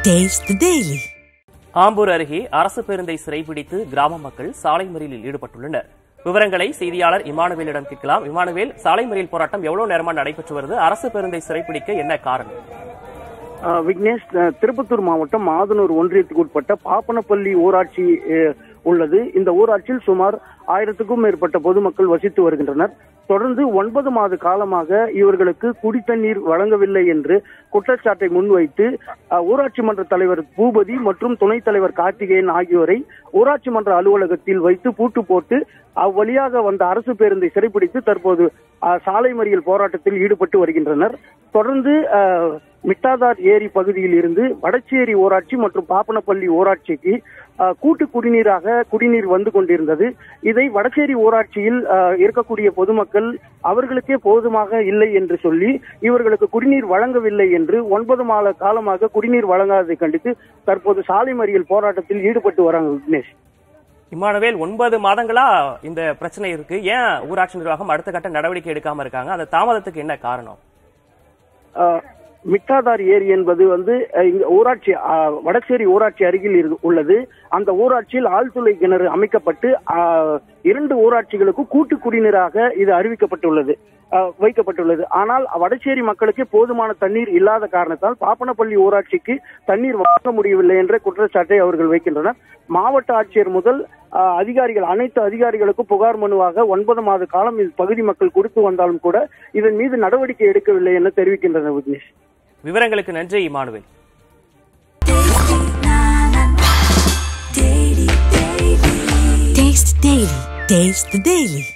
Taste the Daily. Ambur அருகே அரசு பேருந்தை சிறைபிடித்து கிராம மக்கள் சாலை மறியலில் ஈடுபட்டுள்ளனர் விவரங்களை செய்தியாளர் இமானுவேலிடம் கேட்கலாம் இமானுவேல் சாலை மறியல் போராட்டம் எவ்வளவு நேரமா நடைபெற்று வருது அரசு பேருந்தை சிறைப்பிடிக்க என்ன காரணம் அஹ் விக்னேஷ் அஹ் திருப்பத்தூர் மாவட்டம் மாதனூர் ஒன்றியத்துக்கு உட்பட்ட பாப்பனப்பள்ளி ஊராட்சி அஹ், உள்ளது இந்த ஊராட்சியில் சுமார் ஆயிரத்துக்கும் மேற்பட்ட பொதுமக்கள் வசித்து வருகின்றனர் தொடர்ந்து ஒன்பது மாத காலமாக இவர்களுக்கு குடித்தண்ணீர் வழங்கவில்லை என்று குற்றச்சாட்டை முன்வைத்து அஹ், ஊராட்சி மன்ற தலைவர் பூபதி மற்றும் துணைத் தலைவர் கார்த்திகேயன் ஆகியோரை ஊராட்சி மன்ற அலுவலகத்தில் வைத்து பூட்டு போட்டு அவ்வழியாக வந்த அரசு பேருந்தை சிறைப்பிடித்து தற்போது அஹ், சாலை மறியல் போராட்டத்தில் ஈடுபட்டு வருகின்றனர் தொடர்ந்து அஹ், மிட்டாதார் ஏரி பகுதியில் இருந்து வடச்சேரி ஊராட்சி மற்றும் பாப்பனப்பள்ளி ஊராட்சிக்கு அஹ், கூட்டு குடிநீராக குடிநீர் வந்து கொண்டிருந்தது இதை வடச்சேரி ஊராட்சியில் அஹ், இருக்கக்கூடிய பொதுமக்கள் அவர்களுக்கே போதுமாக இல்லை என்று சொல்லி இவர்களுக்கு குடிநீர் வழங்கவில்லை என்று ஒன்பது மாத காலமாக குடிநீர் வழங்காததை கண்டித்து தற்போது சாலை மறியல் போராட்டத்தில் ஈடுபட்டு வராங்க விக்னேஷ் இமானுவேல் ஒன்பது மாதங்களா இந்த பிரச்சனை இருக்கு ஏன் ஊராட்சி நிர்வாகம் அடுத்த கட்ட நடவடிக்கை எடுக்காம இருக்காங்க அந்த தாமதத்துக்கு என்ன காரணம் அஹ், மிட்டாதார் ஏரி என்பது வந்து அஹ், இங்க ஊராட்சி அஹ், வடசேரி ஊராட்சி அருகில் இரு- உள்ளது அந்த ஊராட்சியில் ஆழ்துளை கிணறு அமைக்கப்பட்டு அஹ், இரண்டு ஊராட்சிகளுக்கு கூட்டு குடிநீராக இது அறிவிக்கப்பட்டுள்ளது அஹ், வைக்கப்பட்டுள்ளது ஆனால் வடசேரி மக்களுக்கு போதுமான தண்ணீர் இல்லாத காரணத்தால் பாப்பனப்பள்ளி ஊராட்சிக்கு தண்ணீர் வழங்க முடியவில்லை என்ற குற்றச்சாட்டை அவர்கள் வைக்கின்றனர் மாவட்ட ஆட்சியர் முதல் அஹ், அதிகாரிகள் அனைத்து அதிகாரிகளுக்கும் புகார் மனுவாக ஒன்பது மாத காலம் இந்த பகுதி மக்கள் கொடுத்து வந்தாலும் கூட இதன் மீது நடவடிக்கை எடுக்கவில்லை என தெரிவிக்கின்றனர் விக்னேஷ் விவரங்களுக்கு நன்றி Emmanuel Taste the Daily. Taste the Daily.